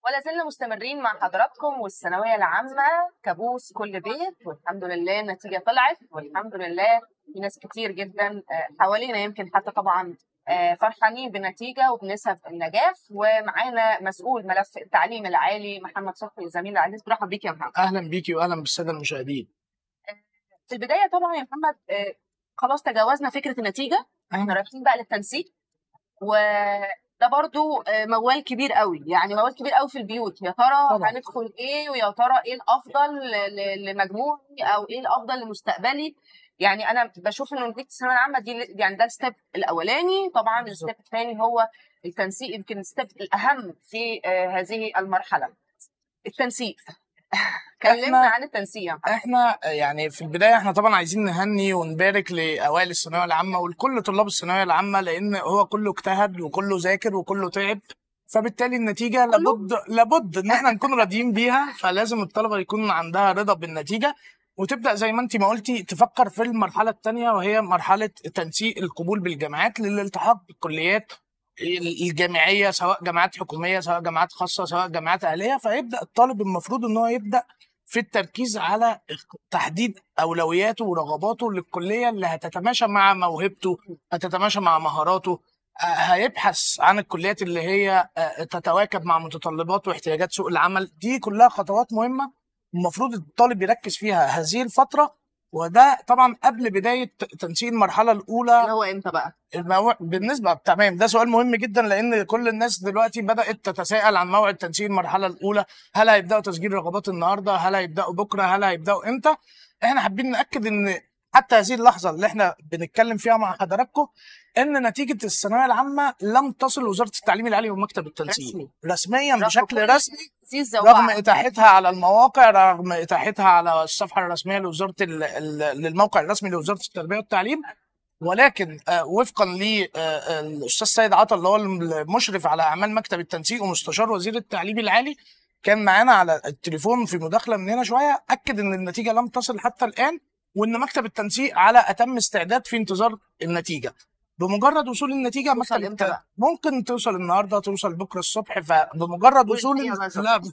ولا زلنا مستمرين مع حضراتكم والثانويه العامه كابوس كل بيت والحمد لله النتيجه طلعت والحمد لله في ناس كتير جدا آه، حوالينا يمكن حتى طبعا آه، فرحانين بالنتيجه وبنسب النجاح ومعانا مسؤول ملف التعليم العالي محمد صبحي زميل العزيز برحب بيك يا محمد اهلا بيكي واهلا بالساده المشاهدين في البدايه طبعا يا محمد آه، خلاص تجاوزنا فكره النتيجه احنا رايحين بقى للتنسيق وده برضو آه، موال كبير قوي يعني موال كبير قوي في البيوت يا ترى طبعاً. هندخل ايه ويا ترى ايه الافضل ل- ل- لمجموعي او ايه الافضل لمستقبلي يعني انا بشوف ان نتيجه الثانويه العامه دي يعني ده الستيب الاولاني طبعا بالظبط. الستيب الثاني هو التنسيق يمكن الستيب الاهم في آه، هذه المرحله التنسيق كلمنا إحنا- عن التنسيق يا محمد. احنا يعني في البدايه احنا طبعا عايزين نهني ونبارك لاوائل الثانويه العامه ولكل طلاب الثانويه العامه لان هو كله اجتهد وكله ذاكر وكله تعب فبالتالي النتيجه لابد لابد ان احنا نكون راضيين بيها فلازم الطلبه يكون عندها رضا بالنتيجه وتبدا زي ما انت ما قلتي تفكر في المرحله الثانيه وهي مرحله تنسيق القبول بالجامعات للالتحاق بالكليات الجامعيه سواء جامعات حكوميه سواء جامعات خاصه سواء جامعات اهليه فيبدا الطالب المفروض ان هو يبدا في التركيز على تحديد اولوياته ورغباته للكليه اللي هتتماشى مع موهبته هتتماشى مع مهاراته آه، هيبحث عن الكليات اللي هي آه، تتواكب مع متطلبات واحتياجات سوق العمل دي كلها خطوات مهمه المفروض الطالب يركز فيها هذه الفتره وده طبعا قبل بدايه تنسيق المرحله الاولى اللي هو امتى بقى الموع... بالنسبه تمام ده سؤال مهم جدا لان كل الناس دلوقتي بدات تتساءل عن موعد تنسيق المرحله الاولى هل هيبداوا تسجيل رغبات النهارده هل هيبداوا بكره هل هيبداوا امتى احنا حابين ناكد ان حتى هذه اللحظه اللي احنا بنتكلم فيها مع حضراتكم ان نتيجه الثانويه العامه لم تصل وزاره التعليم العالي ومكتب التنسيق رسمي. رسميا رغم بشكل كل رسمي تأسيس رغم زوبعة. اتاحتها على المواقع رغم اتاحتها على الصفحه الرسميه لوزاره ال- ال- للموقع الرسمي لوزاره التربيه والتعليم ولكن آه، وفقا للاستاذ سيد عطا اللي هو المشرف على اعمال مكتب التنسيق ومستشار وزير التعليم العالي كان معانا على التليفون في مداخله من هنا شويه اكد ان النتيجه لم تصل حتى الان وان مكتب التنسيق على اتم استعداد في انتظار النتيجه بمجرد وصول النتيجه توصل مكتب إمتى الت- بقى؟ ممكن توصل النهارده توصل بكره الصبح فبمجرد قول وصول الدنيا مثلا. لا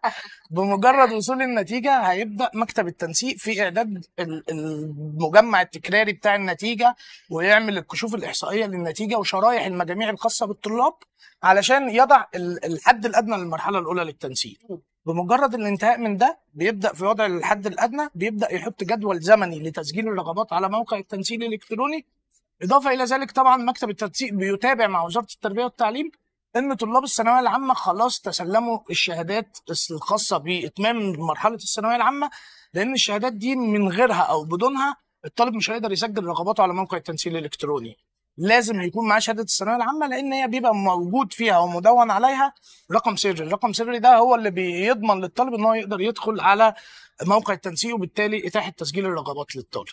بمجرد وصول النتيجه هيبدا مكتب التنسيق في اعداد ال- المجمع التكراري بتاع النتيجه ويعمل الكشوف الاحصائيه للنتيجه وشرائح المجاميع الخاصه بالطلاب علشان يضع ال- الحد الادنى للمرحله الاولى للتنسيق بمجرد الانتهاء من ده بيبدا في وضع الحد الادنى بيبدا يحط جدول زمني لتسجيل الرغبات على موقع التنسيق الالكتروني اضافه الى ذلك طبعا مكتب التنسيق بيتابع مع وزاره التربيه والتعليم ان طلاب الثانويه العامه خلاص تسلموا الشهادات الخاصه باتمام مرحله الثانويه العامه لان الشهادات دي من غيرها او بدونها الطالب مش هيقدر يسجل رغباته على موقع التنسيق الالكتروني لازم يكون معاه شهاده الثانويه العامه لان هي بيبقى موجود فيها ومدون عليها رقم سري الرقم سري ده هو اللي بيضمن للطالب ان هو يقدر يدخل على موقع التنسيق وبالتالي اتاحه تسجيل الرغبات للطالب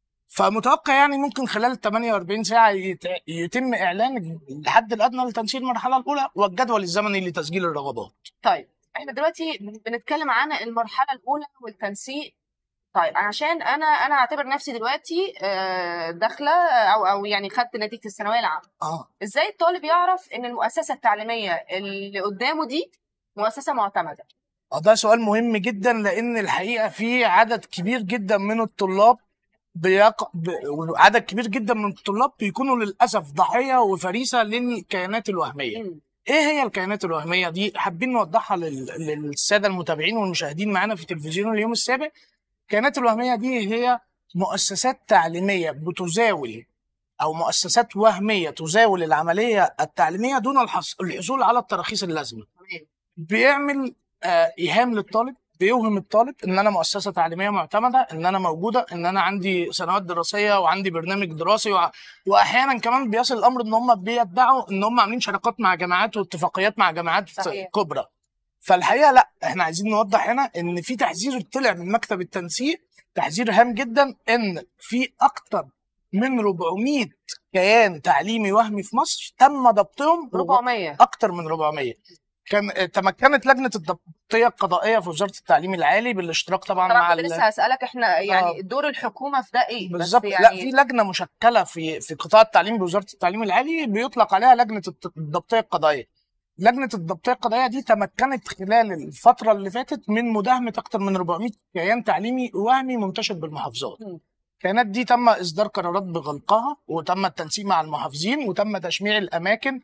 فمتوقع يعني ممكن خلال 48 ساعه يت- يتم اعلان الحد الادنى لتنسيق المرحله الاولى والجدول الزمني لتسجيل الرغبات طيب احنا دلوقتي بنتكلم عن المرحله الاولى والتنسيق طيب عشان انا انا اعتبر نفسي دلوقتي آه، داخله او او يعني خدت نتيجه الثانويه العامه اه ازاي الطالب يعرف ان المؤسسه التعليميه اللي قدامه دي مؤسسه معتمده آه، ده سؤال مهم جدا لان الحقيقه في عدد كبير جدا من الطلاب بيق... ب... عدد كبير جدا من الطلاب بيكونوا للاسف ضحيه وفريسه للكيانات الوهميه مم. ايه هي الكيانات الوهميه دي حابين نوضحها لل... للساده المتابعين والمشاهدين معانا في تلفزيون اليوم السابع الكيانات الوهميه دي هي مؤسسات تعليميه بتزاول او مؤسسات وهميه تزاول العمليه التعليميه دون الحص... الحصول على التراخيص اللازمه تمام بيعمل آه ايهام للطالب بيوهم الطالب ان انا مؤسسه تعليميه معتمده ان انا موجوده ان انا عندي سنوات دراسيه وعندي برنامج دراسي وع... واحيانا كمان بيصل الامر ان هم بيدعوا ان هم عاملين شراكات مع جامعات واتفاقيات مع جامعات صحيح. كبرى فالحقيقه لا احنا عايزين نوضح هنا ان في تحذير طلع من مكتب التنسيق تحذير هام جدا ان في اكتر من 400 كيان تعليمي وهمي في مصر تم ضبطهم 400 اكتر من 400 كان آه، تمكنت لجنه الضبطيه القضائيه في وزاره التعليم العالي بالاشتراك طبعا مع طبعا كنت ال- لسه هسالك احنا يعني آه. دور الحكومه في ده ايه بس بالظبط يعني لا في لجنه مشكله في في قطاع التعليم بوزاره التعليم العالي بيطلق عليها لجنه الت- الضبطيه القضائيه لجنه الضبطيه القضائيه دي تمكنت خلال الفتره اللي فاتت من مداهمه اكثر من 400 كيان تعليمي وهمي منتشر بالمحافظات مم. الكيانات دي تم اصدار قرارات بغلقها وتم التنسيق مع المحافظين وتم تشميع الاماكن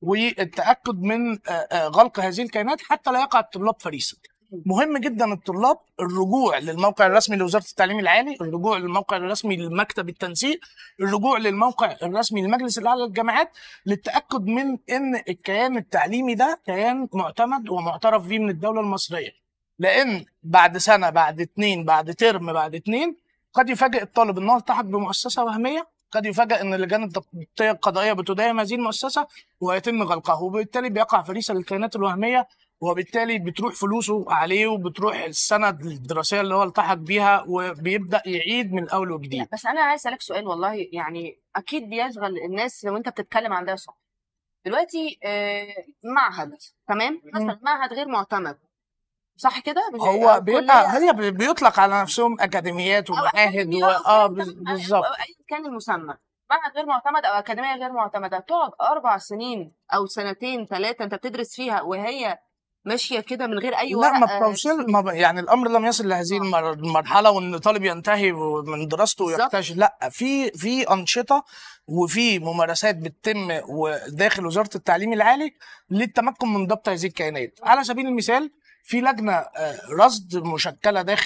والتاكد من آه، آه، غلق هذه الكيانات حتى لا يقع الطلاب فريسه مهم جدا الطلاب الرجوع للموقع الرسمي لوزاره التعليم العالي الرجوع للموقع الرسمي لمكتب التنسيق الرجوع للموقع الرسمي للمجلس الاعلى للجامعات للتاكد من ان الكيان التعليمي ده كيان معتمد ومعترف به من الدوله المصريه لان بعد سنه بعد اتنين بعد ترم بعد اتنين قد يفاجئ الطالب ان هو التحق بمؤسسه وهميه قد يفاجئ ان اللجان الضبطيه القضائيه بتداهم هذه المؤسسه ويتم غلقها وبالتالي بيقع فريسه للكيانات الوهميه وبالتالي بتروح فلوسه عليه وبتروح السند الدراسيه اللي هو التحق بيها وبيبدا يعيد من اول وجديد لا بس انا عايز اسالك سؤال والله يعني اكيد بيشغل الناس لو انت بتتكلم عن ده صح دلوقتي آه، معهد تمام مثلا معهد غير معتمد صح كده هو أو بيبقى كلية- هي بي- بيطلق على نفسهم اكاديميات أو ومعاهد و... أكاديمية، اه أوكي، بز- تمام، بالظبط أو ايا كان المسمى معهد غير معتمد او اكاديميه غير معتمده تقعد اربع سنين او سنتين ثلاثه انت بتدرس فيها وهي ماشيه كده من غير اي لا ورق ما آه، بتوصل ما ب... يعني الامر لم يصل لهذه المر- المرحله وان طالب ينتهي من دراسته بالظبط. ويكتشف لا في في انشطه وفي ممارسات بتتم داخل وزاره التعليم العالي للتمكن من ضبط هذه الكيانات على سبيل المثال في لجنه آه، رصد مشكله داخل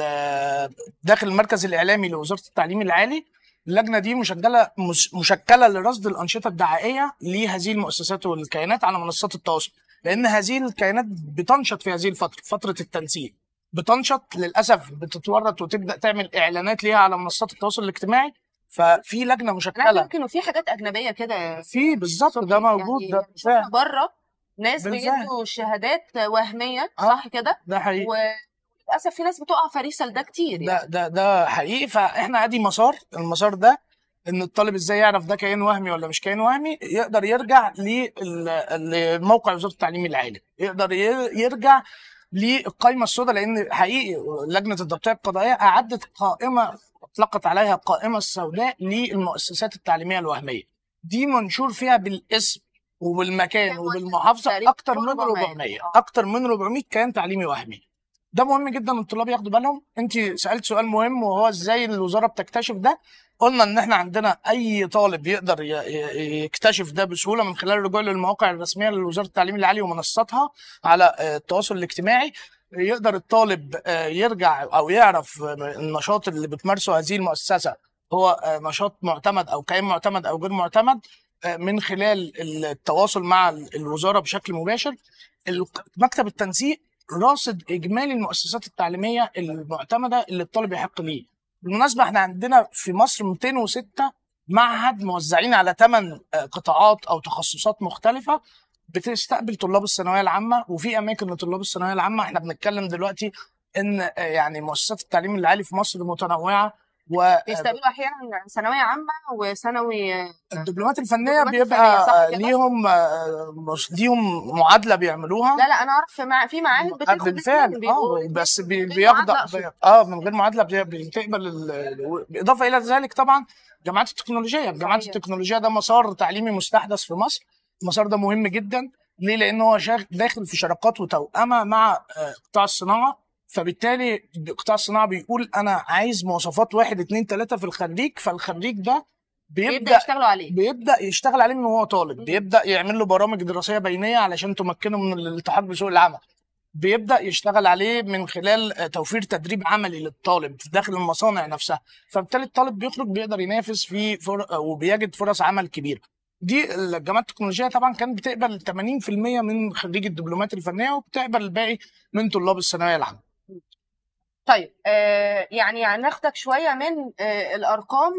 ال- داخل المركز الاعلامي لوزاره التعليم العالي اللجنه دي مشكله مش- مشكله لرصد الانشطه الدعائيه لهذه المؤسسات والكيانات على منصات التواصل لان هذه الكيانات بتنشط في هذه الفتره فتره التنسيق بتنشط للاسف بتتورط وتبدا تعمل اعلانات ليها على منصات التواصل الاجتماعي ففي لجنه لا مشكله يمكن وفي حاجات اجنبيه كده في بالظبط ده موجود ده بالفعل بره ناس بالفعل. بيدوا شهادات وهميه آه. صح كده ده حقيقي وللاسف في ناس بتقع فريسه لده كتير يعني. ده ده ده حقيقي فاحنا ادي مسار المسار ده ان الطالب ازاي يعرف ده كيان وهمي ولا مش كيان وهمي يقدر يرجع لل- لموقع وزاره التعليم العالي يقدر ي- يرجع للقائمه السوداء لان حقيقي لجنه الضبطيه القضائيه اعدت قائمه اطلقت عليها القائمه السوداء للمؤسسات التعليميه الوهميه دي منشور فيها بالاسم وبالمكان كام وبالمحافظه تقريباً اكتر من 400. 400 اكتر من 400 كيان تعليمي وهمي ده مهم جدا الطلاب ياخدوا بالهم انت سالت سؤال مهم وهو ازاي الوزاره بتكتشف ده قلنا ان احنا عندنا اي طالب يقدر ي- ي- يكتشف ده بسهوله من خلال الرجوع للمواقع الرسميه لوزاره التعليم العالي ومنصاتها على آه، التواصل الاجتماعي يقدر الطالب آه، يرجع او يعرف آه، النشاط اللي بتمارسه هذه المؤسسه هو آه، نشاط معتمد او كيان معتمد او غير معتمد آه، من خلال التواصل مع الوزاره بشكل مباشر ال- مكتب التنسيق راصد اجمالي المؤسسات التعليميه المعتمده اللي الطالب يحق ليه بالمناسبه احنا عندنا في مصر 206 معهد موزعين على 8 قطاعات او تخصصات مختلفه بتستقبل طلاب الثانويه العامه وفي اماكن لطلاب الثانويه العامه احنا بنتكلم دلوقتي ان آه، يعني مؤسسات التعليم العالي في مصر متنوعه بيستقبلوا احيانا ثانويه عامه وثانوي والدبلومات الفنيه الدبلومات الفنية، بيبقى صح آه، كده؟ ليهم آه، مش- ليهم معادله بيعملوها لا لا انا اعرف مع في معاهد بتاخد بالفعل الاتنين، اه بيبقوا بس بي- من غير بياخد معادلة أقصد. اه من غير معادله بي- بتقبل ال- بالاضافه الى ذلك طبعا جامعات التكنولوجيه جامعات صحيح. التكنولوجيه ده مسار تعليمي مستحدث في مصر المسار ده مهم جدا ليه لان هو شاغ داخل في شراكات وتوأمه مع آه، قطاع الصناعه فبالتالي قطاع الصناعه بيقول انا عايز مواصفات واحد اتنين تلاته في الخريج فالخريج ده بيبدا بيبدا يشتغلوا عليه بيبدا يشتغل عليه من وهو طالب مم. بيبدا يعمل له برامج دراسيه بينيه علشان تمكنه من الالتحاق بسوق العمل بيبدا يشتغل عليه من خلال آه، توفير تدريب عملي للطالب داخل المصانع نفسها فبالتالي الطالب بيخرج بيقدر ينافس في فر... آه، وبيجد فرص عمل كبيره دي الجامعات التكنولوجيه طبعا كانت بتقبل 80% من خريج الدبلومات الفنيه وبتقبل الباقي من طلاب الثانويه العامه طيب آه يعني هناخدك شويه من آه الارقام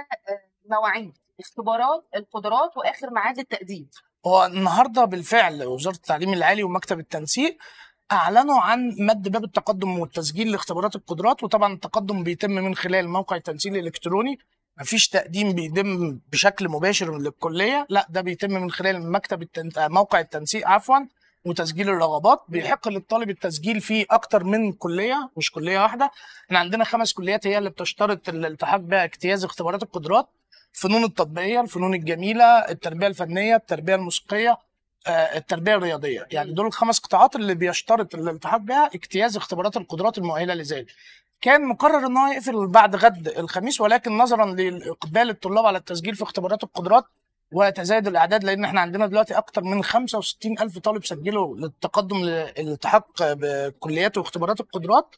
لمواعيد اختبارات القدرات واخر ميعاد التقديم هو النهارده بالفعل وزاره التعليم العالي ومكتب التنسيق اعلنوا عن مد باب التقدم والتسجيل لاختبارات القدرات وطبعا التقدم بيتم من خلال موقع التنسيق الالكتروني مفيش تقديم بيتم بشكل مباشر للكليه لا ده بيتم من خلال مكتب التن... آه، موقع التنسيق عفوا وتسجيل الرغبات بيحق للطالب التسجيل في اكتر من كليه مش كليه واحده احنا عندنا خمس كليات هي اللي بتشترط الالتحاق بها اجتياز اختبارات القدرات الفنون التطبيقيه الفنون الجميله التربيه الفنيه التربيه الموسيقيه آه، التربيه الرياضيه يعني دول الخمس قطاعات اللي بيشترط الالتحاق بها اجتياز اختبارات القدرات المؤهله لذلك كان مقرر ان هو يقفل بعد غد الخميس ولكن نظرا لاقبال الطلاب على التسجيل في اختبارات القدرات وتزايد الاعداد لان احنا عندنا دلوقتي اكثر من 65 الف طالب سجلوا للتقدم للالتحاق بكليات واختبارات القدرات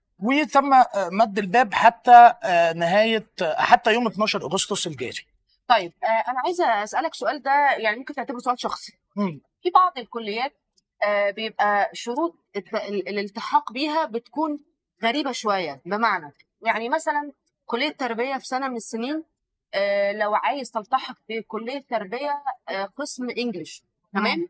وتم آه، مد الباب حتى آه، نهايه آه، حتى يوم 12 اغسطس الجاري. طيب آه انا عايزه اسالك سؤال ده يعني ممكن تعتبره سؤال شخصي مم. في بعض الكليات آه بيبقى شروط الت- ال- الالتحاق بيها بتكون غريبه شويه بمعنى يعني مثلا كليه تربيه في سنه من السنين آه لو عايز تلتحق بكليه تربيه آه قسم انجلش تمام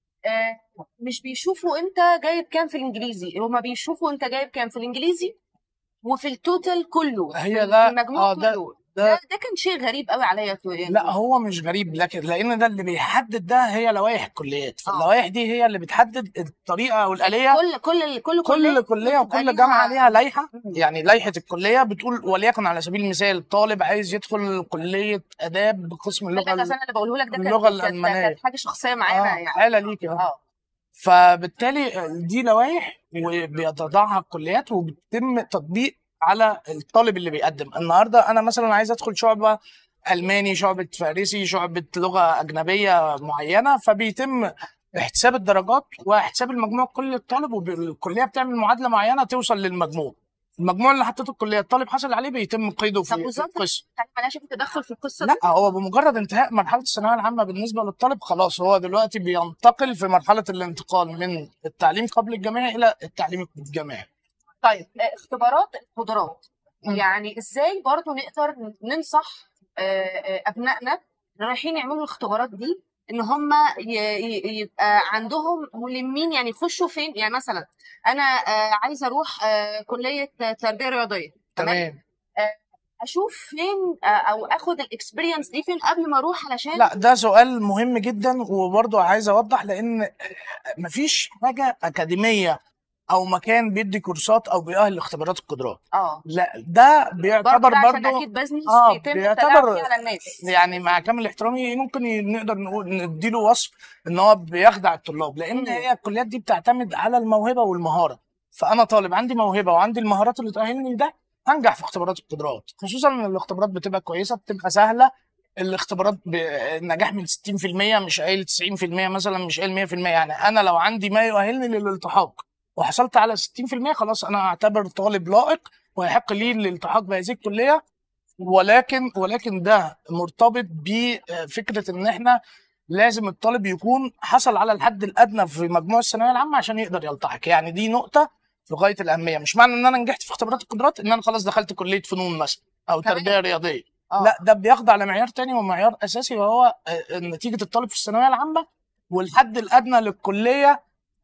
آه مش بيشوفوا انت جايب كام في الانجليزي هما بيشوفوا انت جايب كام في الانجليزي وفي التوتال كله هي في ده- المجموع آه، ده- كله ده ده, ده كان شيء غريب قوي عليا يعني لا هو مش غريب لكن لان ده اللي بيحدد ده هي لوائح الكليات آه. فاللوائح دي هي اللي بتحدد الطريقه او الاليه كل كل كل كل كليه بيبقى وكل ليها- جامعه ليها لائحه مم. يعني لائحه الكليه بتقول وليكن على سبيل المثال طالب عايز يدخل كليه اداب قسم اللغه اللغه انا اللي بقوله لك ده كان- اللغة كانت- الألمانية. كانت حاجه شخصيه معانا آه، يعني حاله ليك اه اه فبالتالي دي لوائح وبيتضعها الكليات وبيتم تطبيق على الطالب اللي بيقدم النهارده انا مثلا عايز ادخل شعبه الماني شعبه فارسي شعبه لغه اجنبيه معينه فبيتم احتساب الدرجات واحتساب المجموع كل الطالب والكليه بتعمل معادله معينه توصل للمجموع المجموع اللي حطته الكليه الطالب حصل عليه بيتم قيده في طب في وزارة القسم يعني مالهاش في تدخل في القصه دي لا هو بمجرد انتهاء مرحله الثانويه العامه بالنسبه للطالب خلاص هو دلوقتي بينتقل في مرحله الانتقال من التعليم قبل الجامعي الى التعليم الجامعي طيب آه، اختبارات القدرات مم. يعني ازاي برضو نقدر ننصح آه، آه، ابنائنا اللي رايحين يعملوا الاختبارات دي ان هم ي- ي- يبقى عندهم ملمين يعني يخشوا فين يعني مثلا انا آه، عايزه اروح آه، كليه تربيه رياضيه تمام اشوف فين آه، او اخد الاكسبيرينس دي فين قبل ما اروح علشان لا ده سؤال مهم جدا وبرضه عايز اوضح لان مفيش حاجه اكاديميه او مكان بيدي كورسات او بيأهل لاختبارات القدرات اه لا ده بيعتبر برضه ده عشان برضه اكيد بزنس آه، بيتم بيعتبر- التلاعب فيه على الناس يعني مع كامل احترامي ممكن ي- نقدر نقول نديله وصف ان هو بيخدع الطلاب لان مم. هي الكليات دي بتعتمد على الموهبه والمهاره فانا طالب عندي موهبه وعندي المهارات اللي تأهلني ده هنجح في اختبارات القدرات خصوصا ان الاختبارات بتبقى كويسه بتبقى سهله الاختبارات النجاح من 60% مش قايل 90% مثلا مش قايل 100% يعني انا لو عندي ما يؤهلني للالتحاق وحصلت على 60% خلاص انا اعتبر طالب لائق ويحق لي الالتحاق بهذه الكليه ولكن ولكن ده مرتبط بفكره ان احنا لازم الطالب يكون حصل على الحد الادنى في مجموع الثانويه العامه عشان يقدر يلتحق يعني دي نقطه في غايه الاهميه مش معنى ان انا نجحت في اختبارات القدرات ان انا خلاص دخلت كليه فنون مثلا او تمام. تربيه رياضيه آه. لا ده بيخضع لمعيار تاني ومعيار اساسي وهو آه، نتيجه الطالب في الثانويه العامه والحد الادنى للكليه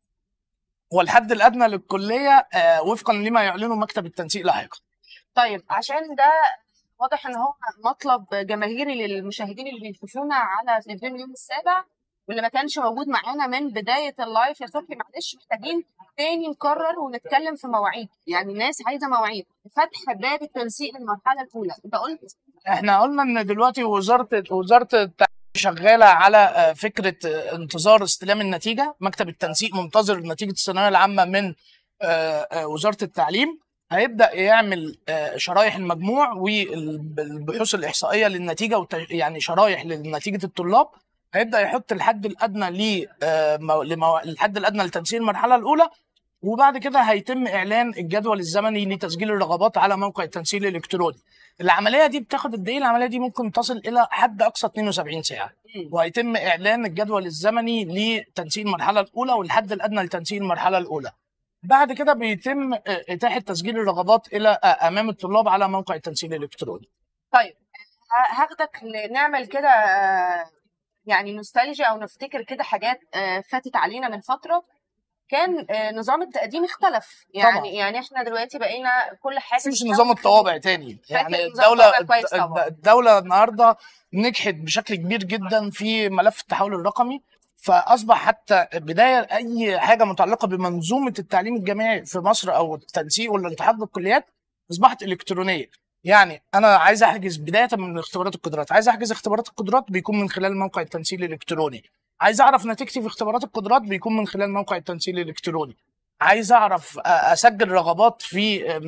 والحد الادنى للكليه آه، وفقا لما يعلنه مكتب التنسيق لاحقا طيب عشان ده واضح ان هو مطلب جماهيري للمشاهدين اللي بيشوفونا على تلفزيون اليوم السابع واللي ما كانش موجود معانا من بدايه اللايف يا صبحي معلش محتاجين تاني نكرر ونتكلم في مواعيد يعني الناس عايزه مواعيد فتح باب التنسيق للمرحله الاولى انت قلت احنا قلنا ان دلوقتي وزاره وزاره التعليم شغاله على آه، فكره آه، انتظار استلام النتيجه مكتب التنسيق منتظر نتيجه الثانويه العامه من آه، آه، وزاره التعليم هيبدا يعمل آه، شرايح المجموع والبحوث الاحصائيه للنتيجه وت- يعني شرايح لنتيجه الطلاب هيبدا يحط الحد الادنى ل آه، مو- لمو- الحد الادنى لتنسيق المرحله الاولى وبعد كده هيتم اعلان الجدول الزمني لتسجيل الرغبات على موقع التنسيق الالكتروني العمليه دي بتاخد قد ايه العمليه دي ممكن تصل الى حد اقصى 72 ساعه وهيتم اعلان الجدول الزمني لتنسيق المرحله الاولى والحد الادنى لتنسيق المرحله الاولى بعد كده بيتم آه، اتاحه تسجيل الرغبات الى آه، امام الطلاب على موقع التنسيق الالكتروني طيب ه- هاخدك ل- نعمل كده آه، يعني نوستالجيا او نفتكر كده حاجات آه، فاتت علينا من فتره كان آه، نظام التقديم اختلف يعني طبعا. يعني احنا دلوقتي بقينا كل حاجه بس مش نظام الطوابع تاني يعني نظام الدولة الطوابع كويس طبعا. الدولة النهاردة نجحت بشكل كبير جدا في ملف التحول الرقمي فأصبح حتى بداية أي حاجة متعلقة بمنظومة التعليم الجامعي في مصر أو التنسيق والالتحاق بالكليات أصبحت إلكترونية يعني أنا عايز أحجز بداية من اختبارات القدرات عايز أحجز اختبارات القدرات بيكون من خلال موقع التنسيق الإلكتروني عايز اعرف نتيجتي في اختبارات القدرات بيكون من خلال موقع التنسيق الالكتروني عايز اعرف أ- اسجل رغبات في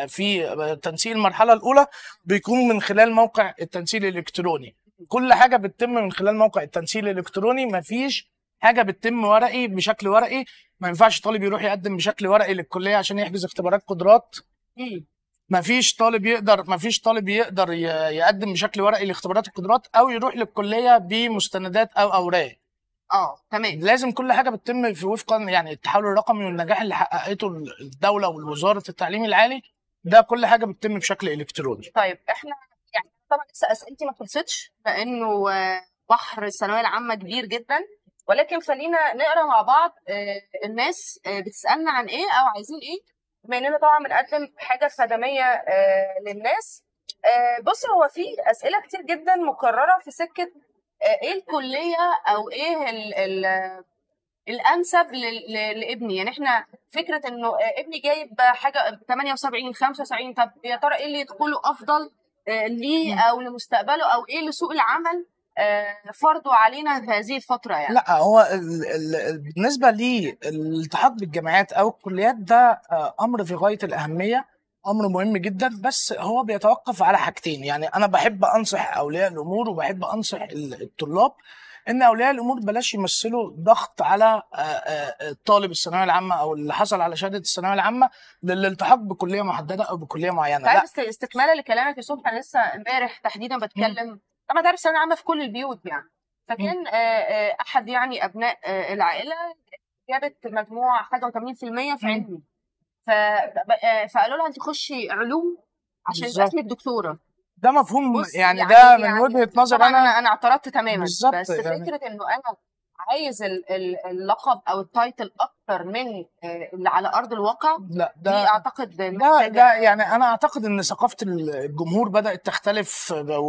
في تنسيق المرحله الاولى بيكون من خلال موقع التنسيق الالكتروني كل حاجه بتتم من خلال موقع التنسيق الالكتروني مفيش حاجه بتتم ورقي بشكل ورقي ما ينفعش طالب يروح يقدم بشكل ورقي للكليه عشان يحجز اختبارات قدرات ما فيش طالب يقدر ما فيش طالب يقدر ي- يقدم بشكل ورقي لاختبارات القدرات او يروح للكليه بمستندات او اوراق اه تمام لازم كل حاجه بتتم في وفقا يعني التحول الرقمي والنجاح اللي حققته الدوله ووزاره التعليم العالي ده كل حاجه بتتم بشكل الكتروني طيب احنا يعني طبعا لسه اسئلتي ما خلصتش لانه آه، بحر الثانويه العامه كبير جدا ولكن خلينا نقرا مع بعض آه، الناس آه، بتسالنا عن ايه او عايزين ايه بما اننا طبعا بنقدم حاجه خدميه آه، للناس آه، بص هو في اسئله كتير جدا مكرره في سكه آه، ايه الكليه او ايه ال ال الانسب ل- ل- لابني يعني احنا فكره انه آه، ابني جايب حاجه 78 75 طب يا ترى ايه اللي يدخله افضل آه، ليه او لمستقبله او ايه لسوق العمل آه، فرضه علينا في هذه الفتره يعني لا هو ال ال بالنسبه للالتحاق بالجامعات او الكليات ده آه، امر في غايه الاهميه امر مهم جدا بس هو بيتوقف على حاجتين يعني انا بحب انصح اولياء الامور وبحب انصح ال- الطلاب ان اولياء الامور بلاش يمثلوا ضغط على آه، آه، طالب الثانويه العامه او اللي حصل على شهاده الثانويه العامه للالتحاق بكليه محدده او بكليه معينه عارف لا است- استكمالا لكلامك يا صبحي انا لسه امبارح تحديدا بتكلم طبعا تعرف ثانويه عامه في كل البيوت يعني فكان آه، آه، احد يعني ابناء آه، العائله جابت مجموع حاجه و80% في علمي ف... آه، فقالوا لها انت خشي علوم عشان بالظبط. اسمك دكتوره ده مفهوم بص يعني, يعني- ده من يعني وجهه نظر طبعا انا انا انا اعترضت تماما بالظبط بس يعني. فكره انه انا عايز ال- ال- اللقب او التايتل اكتر من آه، اللي على ارض الواقع لا دي ده اعتقد ده محتاجة- ده يعني انا اعتقد ان ثقافه الجمهور بدات تختلف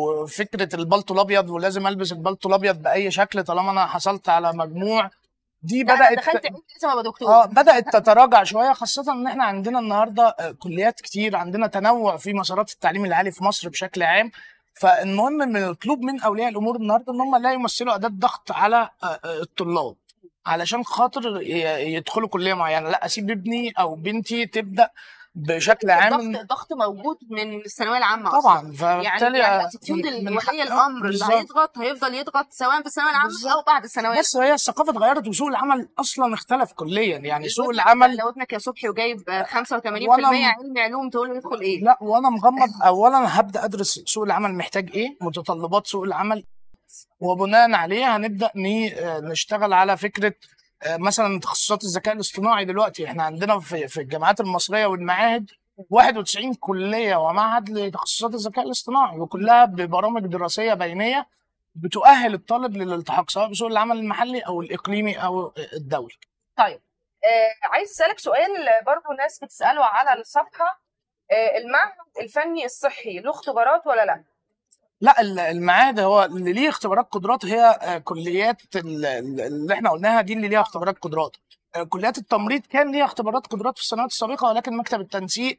وفكره البلطو الابيض ولازم البس البلطو الابيض باي شكل طالما انا حصلت على مجموع دي لا، أنا بدات دخلت علم لازم ابقى دكتور اه بدات تتراجع شويه خاصه ان احنا عندنا النهارده آه، كليات كتير عندنا تنوع في مسارات التعليم العالي في مصر بشكل عام فالمهم من المطلوب من اولياء الامور النهارده ان هم لا يمثلوا اداه ضغط على آه، آه، الطلاب علشان خاطر ي- يدخلوا كليه معينه لا اسيب ابني او بنتي تبدا بشكل عام الضغط الضغط موجود من الثانويه العامه أصلاً. طبعا يعني فبالتالي يعني آه، الاتيتيود من- من الولي حقها- الامر اللي بالظبط. هيضغط هيفضل يضغط سواء في الثانويه العامه بالظبط. او بعد الثانويه بس هي الثقافه اتغيرت وسوق العمل اصلا اختلف كليا يعني سوق لو ابنك- العمل لو ابنك يا صبحي وجايب آه، 85% وأنا- علم علوم تقول له يدخل ايه؟ لا وانا مغمض اولا هبدا ادرس سوق العمل محتاج ايه متطلبات سوق العمل وبناء عليه هنبدا ن- آه، نشتغل على فكره آه، مثلا تخصصات الذكاء الاصطناعي دلوقتي احنا عندنا في في الجامعات المصريه والمعاهد 91 كليه ومعهد لتخصصات الذكاء الاصطناعي وكلها ببرامج دراسيه بينيه بتؤهل الطالب للالتحاق سواء بسوق العمل المحلي او الاقليمي او الدولي طيب آه عايز اسالك سؤال برضه ناس بتساله على الصفحه آه المعهد الفني الصحي له اختبارات ولا لا؟ لا ال- المعاد هو اللي ليه اختبارات قدرات هي آه، كليات ال- ال- اللي احنا قلناها دي اللي ليها اختبارات قدرات آه، كليات التمريض كان ليها اختبارات قدرات في السنوات السابقه ولكن مكتب التنسيق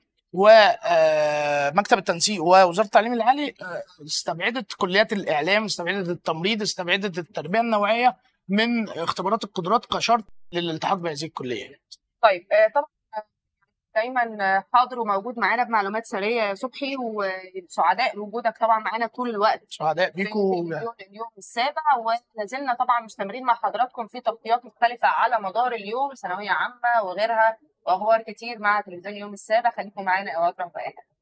ومكتب التنسيق ووزاره التعليم العالي آه، استبعدت كليات الاعلام استبعدت التمريض استبعدت التربيه النوعيه من اختبارات القدرات كشرط للالتحاق بهذه الكليه طيب آه طبعا دايما آه، حاضر وموجود معانا بمعلومات سريه يا صبحي وسعداء بوجودك طبعا معانا طول الوقت سعداء في بيكم اليوم, اليوم السابع ولا زلنا طبعا مستمرين مع حضراتكم في تغطيات مختلفه على مدار اليوم ثانويه عامه وغيرها واخبار كتير مع تلفزيون اليوم السابع خليكم معانا او اكرم في اي حاجه